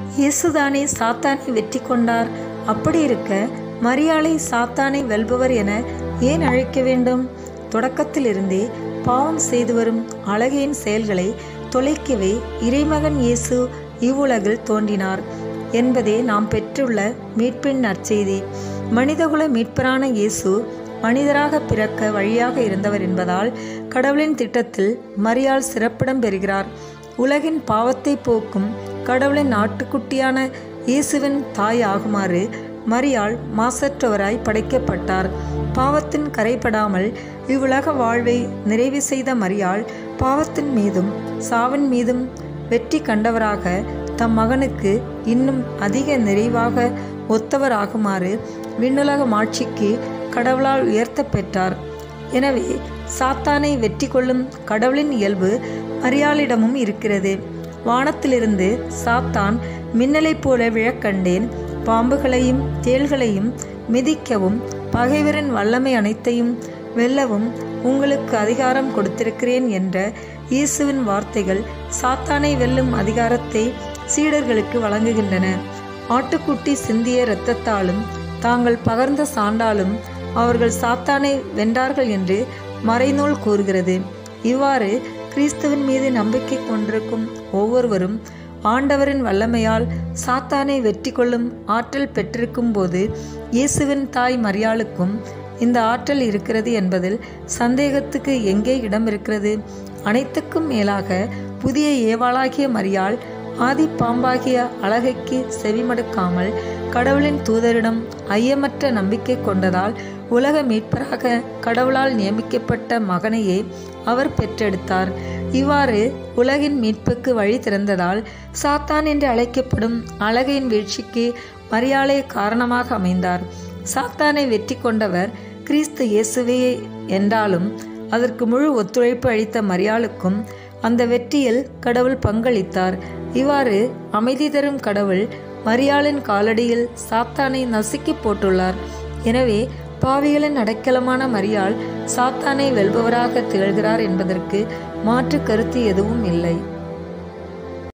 இயேசுதானே சாத்தானை வெற்றி கொண்டார் அப்படி இருக்க மரியாளை சாத்தானை வெல்பவர் என ஏன் அழைக்க வேண்டும் தொடக்கத்திலிருந்தே பாவம் செய்து வரும் அழகையின் செயல்களை தொலைக்கவே இறைமகன் இயேசு இவ்வுலகில் தோன்றினார் என்பதே நாம் பெற்றுள்ள மீட்பின் நற்செய்தி மனிதகுல மீட்பரான இயேசு மனிதராக பிறக்க வழியாக இருந்தவர் என்பதால் கடவுளின் திட்டத்தில் மரியாள் சிறப்பிடம் பெறுகிறார் உலகின் பாவத்தை போக்கும் கடவுளின் ஆட்டுக்குட்டியான இயேசுவின் தாய் ஆகுமாறு மரியாள் மாசற்றவராய் படைக்கப்பட்டார் பாவத்தின் கரைபடாமல் இவ்வுலக வாழ்வை நிறைவு செய்த மரியாள் பாவத்தின் மீதும் சாவின் மீதும் வெற்றி கண்டவராக தம் மகனுக்கு இன்னும் அதிக நிறைவாக ஒத்தவராகுமாறு விண்ணுலக மாட்சிக்கு கடவுளால் உயர்த்த பெற்றார் எனவே சாத்தானை வெற்றி கொள்ளும் கடவுளின் இயல்பு மரியாளிடமும் இருக்கிறது வானத்திலிருந்து சாத்தான் மின்னலைப் போல விழக்கண்டேன் பாம்புகளையும் தேள்களையும் மிதிக்கவும் பகைவரின் வல்லமை அனைத்தையும் வெல்லவும் உங்களுக்கு அதிகாரம் கொடுத்திருக்கிறேன் என்ற இயேசுவின் வார்த்தைகள் சாத்தானை வெல்லும் அதிகாரத்தை சீடர்களுக்கு வழங்குகின்றன ஆட்டுக்குட்டி சிந்திய இரத்தத்தாலும் தாங்கள் பகர்ந்த சாண்டாலும் அவர்கள் சாத்தானை வென்றார்கள் என்று மறைநூல் கூறுகிறது இவ்வாறு கிறிஸ்துவின் மீது நம்பிக்கை கொண்டிருக்கும் ஒவ்வொருவரும் ஆண்டவரின் வல்லமையால் சாத்தானை வெற்றி கொள்ளும் ஆற்றல் பெற்றிருக்கும் போது இயேசுவின் தாய் மரியாளுக்கும் இந்த ஆற்றல் இருக்கிறது என்பதில் சந்தேகத்துக்கு எங்கே இடம் இருக்கிறது அனைத்துக்கும் மேலாக புதிய ஏவாளாகிய மரியாள் ஆதி பாம்பாகிய அழகைக்கு செவிமடுக்காமல் கடவுளின் தூதரிடம் ஐயமற்ற நம்பிக்கை கொண்டதால் உலக மீட்பராக கடவுளால் நியமிக்கப்பட்ட மகனையே அவர் பெற்றெடுத்தார் இவ்வாறு உலகின் மீட்புக்கு வழி திறந்ததால் சாத்தான் என்று அழைக்கப்படும் அழகையின் வீழ்ச்சிக்கு மரியாளே காரணமாக அமைந்தார் சாத்தானை வெற்றி கொண்டவர் கிறிஸ்து இயேசுவே என்றாலும் அதற்கு முழு ஒத்துழைப்பு அளித்த மரியாளுக்கும் அந்த வெற்றியில் கடவுள் பங்களித்தார் இவ்வாறு அமைதி தரும் கடவுள் மரியாளின் காலடியில் சாத்தானை நசுக்கி போட்டுள்ளார் எனவே பாவிகளின் அடைக்கலமான மரியாள் சாத்தானை வெல்பவராக திகழ்கிறார் என்பதற்கு மாற்று கருத்து எதுவும் இல்லை